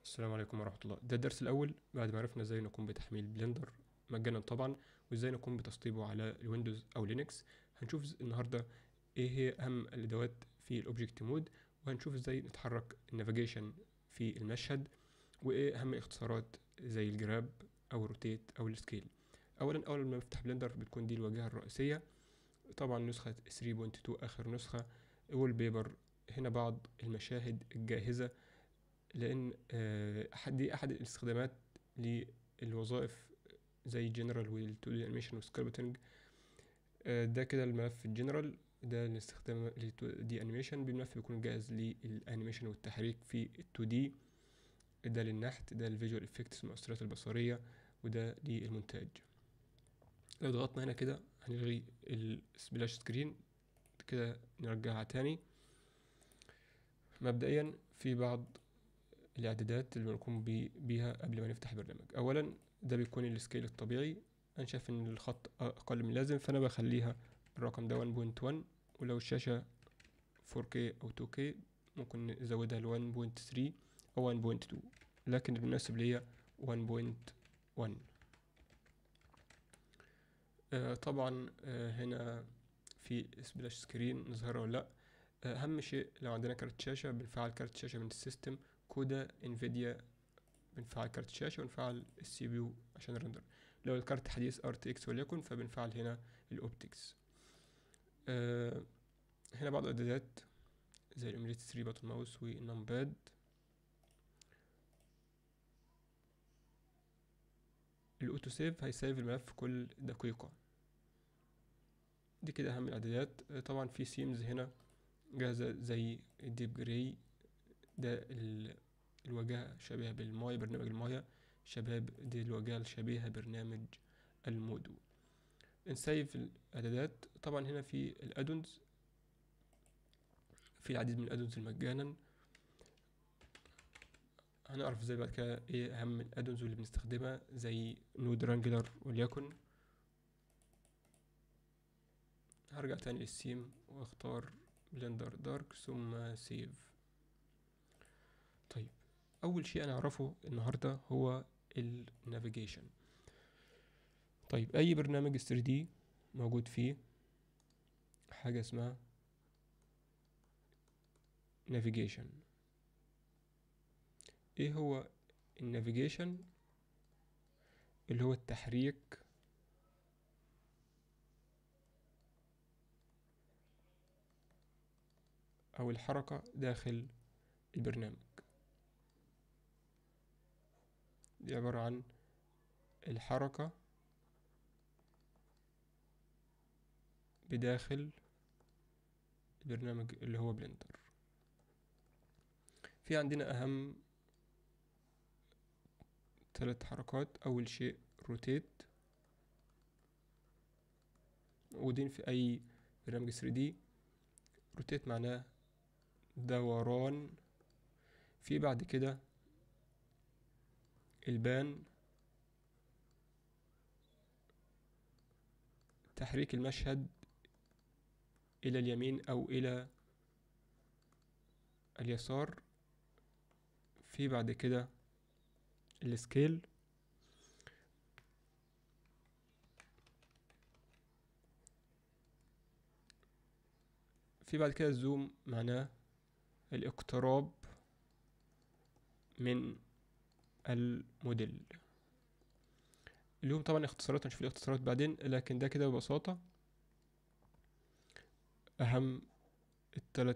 السلام عليكم ورحمة الله ده الدرس الأول بعد ما عرفنا ازاي نقوم بتحميل بلندر مجانا طبعا وازاي نقوم بتسطيبه على الويندوز أو لينكس هنشوف ز- النهاردة ايه هي أهم الأدوات في الأوبجكت مود وهنشوف ازاي نتحرك النافيجيشن في المشهد وايه أهم الاختصارات زي الجراب أو الروتيت أو السكيل أولا أول ما نفتح بلندر بتكون دي الواجهة الرئيسية طبعا نسخة 3.2 آخر نسخة وول بيبر هنا بعض المشاهد الجاهزة لان آه، أحد دي احد الاستخدامات للوظائف زي جنرال وال2 دي انيميشن والسكريبتنج ده كده الملف الجنرال ده الاستخدام لل2 دي انيميشن بالملف بيكون جاهز للانيميشن والتحريك في ال2 دي ده للنحت ده الفيجوال افكتس المؤثرات البصريه وده للمونتاج لو ضغطنا هنا كده هنلغي السبلاش سكرين كده نرجعها تاني مبدئيا في بعض الاعدادات اللي بنقوم بي- بيها قبل ما نفتح البرنامج اولا ده بيكون السكيل الطبيعي انا شايف ان الخط اقل من اللازم فانا بخليها الرقم ده 1.1 ولو الشاشة 4K او 2K ممكن نزودها ل 1.3 او 1.2 لكن المناسب ليا 1.1 آه طبعا آه هنا في سبلاش سكرين نظهرها ولا لا آه، اهم شيء لو عندنا كارت شاشة بنفعل كارت شاشة من السيستم كودا انفيديا بنفعل كارت الشاشة ونفعل السي بي يو عشان الرندر لو الكارت حديث ار تي اكس وليكن فبنفعل هنا الاوبتكس آه هنا بعض الاعدادات زي الاميليت 3 باتون ماوس والنمباد الاوتو سيف هيسيف الملف كل دقيقة دي كده اهم الاعدادات آه، طبعا في سيمز هنا جاهزة زي الديب جراي ده ال- الواجهة شبيهة بالمايا برنامج المايا شباب دي الواجهة الشبيهة برنامج المودو نسيف الإعدادات طبعا هنا في الأدونز في العديد من الأدونز مجانا هنعرف ازاي بعد كده ايه أهم الأدونز اللي بنستخدمها زي نود رانجلر وليكن هرجع تاني للسيم واختار بلندر دارك ثم سيف طيب اول شيء انا اعرفه النهارده هو النافيجيشن طيب اي برنامج 3 دي موجود فيه حاجه اسمها نافيجيشن ايه هو النافيجيشن اللي هو التحريك او الحركه داخل البرنامج دي عبارة عن الحركة بداخل البرنامج اللي هو بلندر في عندنا أهم ثلاث حركات أول شيء روتيت موجودين في أي برنامج 3D روتيت معناه دوران في بعد كده البان تحريك المشهد إلى اليمين أو إلى اليسار في بعد كده السكيل في بعد كده الزوم معناه الاقتراب من الموديل اليوم طبعا اختصارات هنشوف الاختصارات بعدين لكن ده كده ببساطة أهم التلات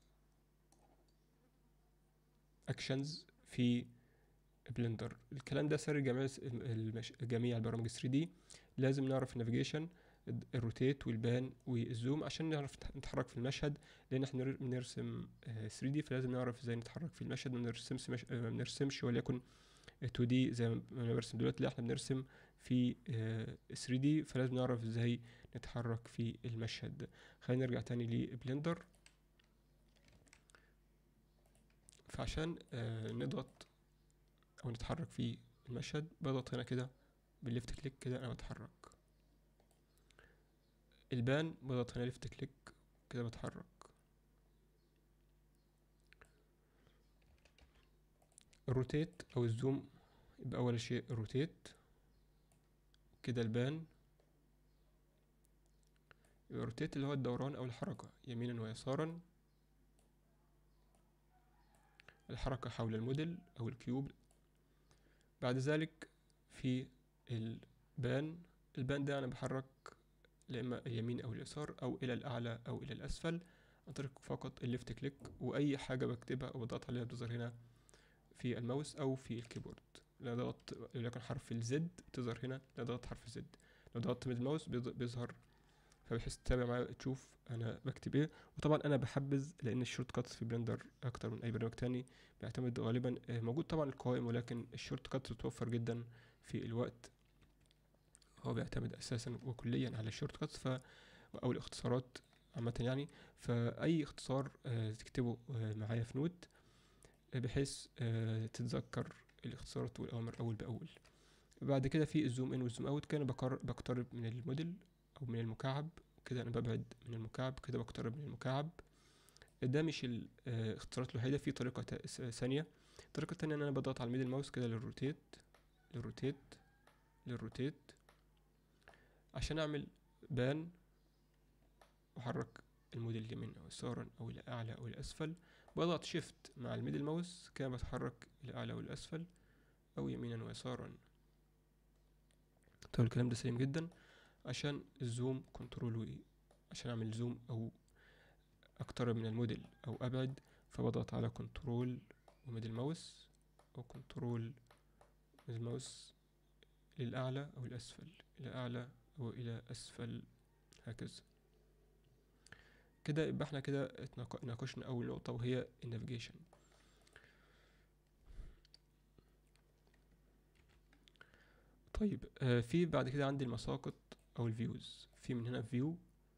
أكشنز في بلندر الكلام ده سر جميع الس- المش... جميع البرامج 3D لازم نعرف النافيجيشن الروتيت والبان والزوم عشان نعرف نت- نتحرك في المشهد لان احنا نر- بنرسم آه، 3D فلازم نعرف ازاي نتحرك في المشهد ما بنرسمش مش... آه، ما بنرسمش وليكن 2D زي ما انا برسم دلوقتي لا احنا بنرسم في آه، 3D فلازم نعرف ازاي نتحرك في المشهد ده خلينا نرجع تاني لبلندر فعشان آه، نضغط او نتحرك في المشهد بضغط هنا كده بالليفت كليك كده انا بتحرك البان بضغط هنا ليفت كليك كده بتحرك الروتيت او الزوم يبقى اول شيء الروتيت كده البان يبقى الروتيت اللي هو الدوران او الحركة يمينا ويسارا الحركة حول الموديل او الكيوب بعد ذلك في البان البان ده انا بحرك لا اما اليمين او اليسار او الى الاعلى او الى الاسفل عن طريق فقط الليفت كليك واي حاجه بكتبها او بضغط عليها بتظهر هنا في الماوس او في الكيبورد لو ضغطت وليكن حرف الزد بتظهر هنا لو ضغطت حرف الزد لو ضغطت من الماوس بيظ- بيظهر فبحيث تتابع معايا تشوف انا بكتب ايه وطبعا انا بحبذ لان الشورت كاتس في بلندر اكتر من اي برنامج تاني بيعتمد غالبا آه، موجود طبعا القوائم ولكن الشورت كاتس بتوفر جدا في الوقت هو بيعتمد اساسا وكليا على الشورت كاتس ف او الاختصارات عامة يعني فأي اختصار آه، تكتبه آه، معايا في نوت آه، بحيث آه، تتذكر الاختصارات والأوامر أول بأول بعد كده في الزوم ان والزوم اوت كده بقر- بقترب من الموديل أو من المكعب كده أنا ببعد من المكعب كده بقترب من المكعب ده مش الاختصارات الوحيدة في طريقة تا- س- ثانية الطريقة التانية إن أنا بضغط على الميدل ماوس كده للروتيت للروتيت للروتيت عشان أعمل بان وأحرك الموديل يمين أو يسارا أو إلى أعلى أو إلى أسفل بضغط شيفت مع الميدل ماوس كده بتحرك إلى أعلى أو إلى أسفل أو يمينا ويسارا طيب الكلام ده سليم جدا عشان الزوم كنترول و عشان أعمل زوم أو أقترب من الموديل أو أبعد فبضغط على كنترول وميدل ماوس أو كنترول ميدل ماوس للأعلى أو الأسفل إلى أعلى أو إلى أسفل هكذا كده يبقى احنا كده اتناق- ناقشنا أول نقطة وهي النافيجيشن طيب آه في بعد كده عندي المساقط أو الفيوز في من هنا فيو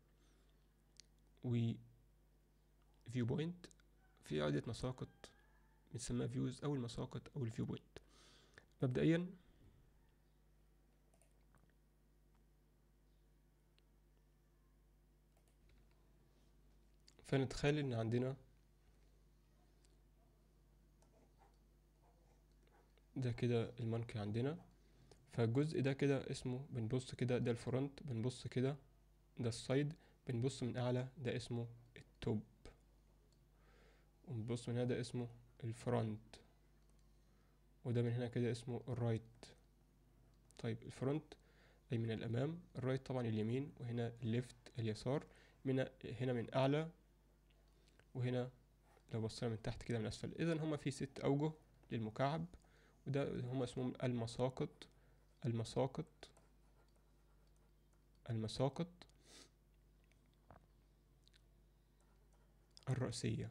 و فيو بوينت في عدة مساقط بنسميها فيوز أو المساقط أو الفيو بوينت مبدئيا فنتخيل إن عندنا ده كده المانكي عندنا فالجزء ده كده اسمه بنبص كده ده الفرونت بنبص كده ده السايد بنبص من أعلى ده اسمه التوب ونبص من هنا ده اسمه الفرونت وده من هنا كده اسمه الرايت طيب الفرونت أي من الأمام الرايت طبعا اليمين وهنا الليفت اليسار من هنا من أعلى وهنا لو بصينا من تحت كده من أسفل إذا هما في ست أوجه للمكعب وده هما اسمهم المساقط المساقط المساقط الرأسية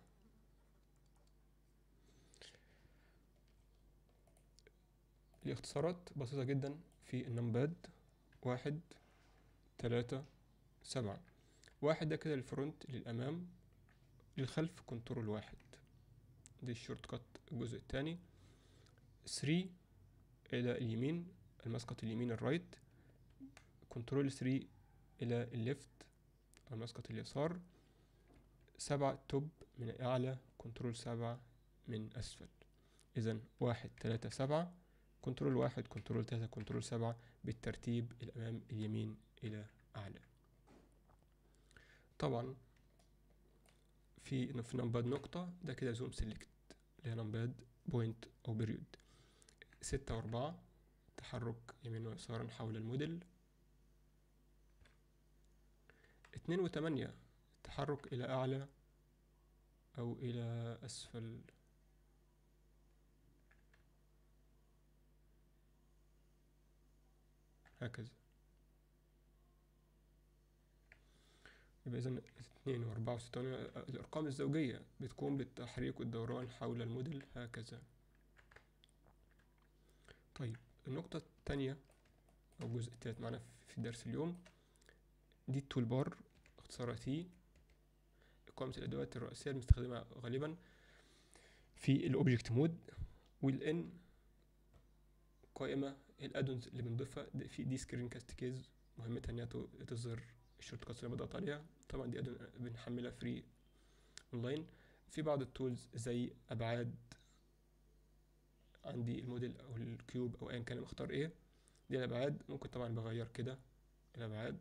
الاختصارات بسيطة جدا في النمباد واحد تلاتة سبعة واحد ده كده الفرونت للأمام للخلف كنترول واحد دي الشورت كات الجزء التاني ثري إلى اليمين المسقط اليمين الرايت كنترول ثري إلى الليفت المسقط اليسار سبعة توب من أعلى كنترول سبعة من أسفل إذا واحد تلاتة سبعة كنترول واحد كنترول تلاتة كنترول سبعة بالترتيب الأمام اليمين إلى أعلى طبعا في في نمباد نقطة ده كده زوم سيلكت اللي هي نمباد بوينت أو بريود ستة وأربعة تحرك يمين ويسارا حول الموديل اتنين وتمانية تحرك إلى أعلى أو إلى أسفل هكذا يبقى إذا اتنين وأربعة وستة وتمانية الأرقام الزوجية بتقوم بالتحريك والدوران حول الموديل هكذا طيب النقطة التانية أو الجزء التالت معانا في درس اليوم دي التول بار اختصارها تي إقامة الأدوات الرئيسية المستخدمة غالبا في الأوبجكت مود والإن قائمة الأدونز اللي بنضيفها دي- في دي سكرين كاست كيز مهمتها إنها تو- تظهر الشورت كاتس اللي بضغط عليها طبعا دي أدون بنحملها فري أونلاين في بعض التولز زي أبعاد عندي الموديل او الكيوب او ايا كان أنا مختار ايه دي الابعاد ممكن طبعا بغير كده الابعاد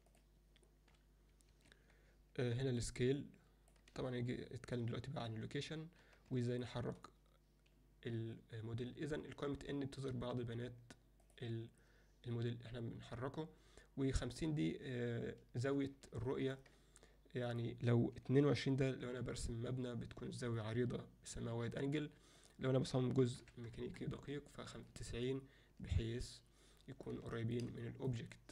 آه، هنا السكيل طبعا يجي يتكلم دلوقتي بقى عن اللوكيشن وازاي نحرك الموديل اذا القائمة ان بتظهر بعض البيانات ال- الموديل اللي احنا بنحركه وخمسين دي آه، زاوية الرؤية يعني لو اتنين وعشرين ده لو انا برسم مبنى بتكون الزاوية عريضة بيسموها وايد انجل لو انا بصمم جزء ميكانيكي دقيق فتسعين بحيث يكون قريبين من الاوبجكت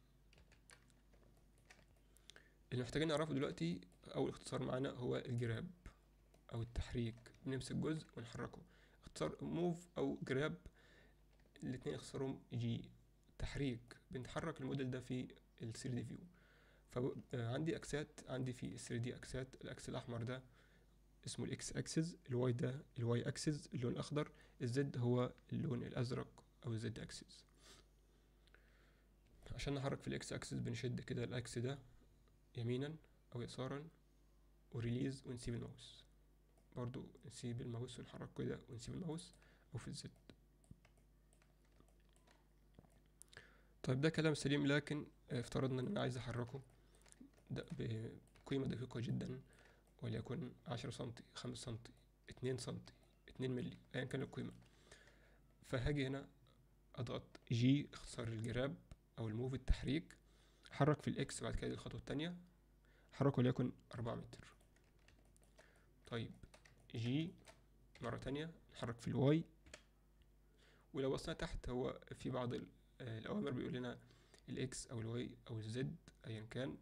اللي محتاجين نعرفه دلوقتي اول اختصار معانا هو الجراب او التحريك بنمسك جزء ونحركه اختصار موف او جراب الاتنين اختصارهم جي تحريك بنتحرك الموديل ده في ال 3 دي فيو فعندي اكسات عندي في ال 3 دي اكسات الاكس الاحمر ده اسمه الاكس اكسس الواي ده الواي اكسس اللون الاخضر الزد هو اللون الازرق او الزد اكسس عشان نحرك في الاكس اكسس بنشد كده الاكس ده يمينا او يسارا وريليز ونسيب الماوس برضو نسيب الماوس ونحرك كده ونسيب الماوس او في الزد طيب ده كلام سليم لكن افترضنا ان انا عايز احركه ده بقيمة دقيقة جدا وليكن عشرة سنتي خمسة سنتي اتنين سنتي اتنين ملي ايا كان القيمة فهاجي هنا اضغط جي اختصار الجراب او الموف التحريك حرك في الاكس بعد كده الخطوة التانية حركه وليكن أربعة متر طيب جي مرة تانية نحرك في الواي ولو بصينا تحت هو في بعض ال- آه، الأوامر بيقول لنا الإكس أو الواي أو الزد أيا كان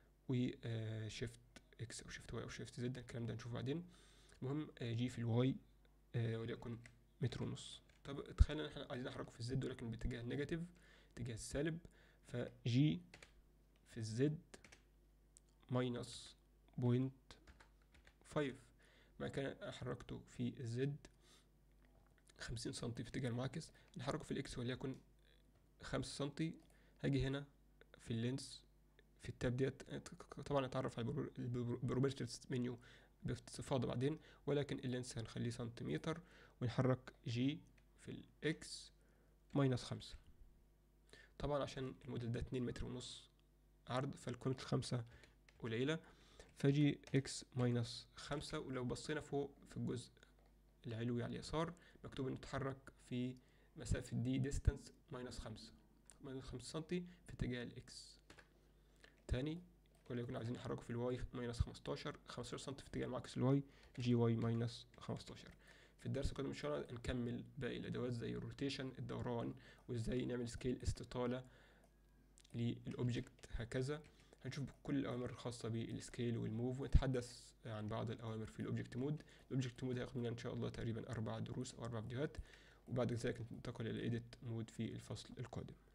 وشيفت إكس أو شيفت واي أو شيفت زد الكلام ده نشوفه بعدين المهم آه، جي في الواي آه، وليكن متر ونص طب تخيل ان احنا عايزين نحركه في الزد ولكن باتجاه النيجاتيف اتجاه السالب فجي في الزد ماينس بوينت فايف بعد كده حركته في الزد خمسين سنتي في اتجاه المعاكس نحركه في الاكس وليكن خمسة سنتي هاجي هنا في اللينس في التاب ديت طبعا اتعرف على البروبرتيز منيو باستفاضة بعدين ولكن اللينس هنخليه سنتيمتر ونحرك جي في الاكس ماينس خمسة طبعا عشان الموديل ده اتنين متر ونص عرض فالقيمة الخمسة قليلة فجي اكس ماينس خمسة ولو بصينا فوق في الجزء العلوي على اليسار مكتوب انه اتحرك في مسافة دي ديستانس ماينس خمسة ماينس خمسة سنتي في اتجاه الاكس تاني وليكن عايزين نحركه في الواي ماينس خمستاشر خمستاشر سنتي في اتجاه المعاكس الواي جي واي ماينس خمستاشر في الدرس القادم ان شاء الله نكمل باقي الادوات زي الروتيشن الدوران وازاي نعمل سكيل استطالة للاوبجكت هكذا هنشوف كل الاوامر الخاصه بالسكيل والموف ونتحدث عن بعض الاوامر في الاوبجكت مود الاوبجكت مود هياخد مننا ان شاء الله تقريبا اربع دروس او اربع فيديوهات وبعد ذلك ننتقل الى الايديت مود في الفصل القادم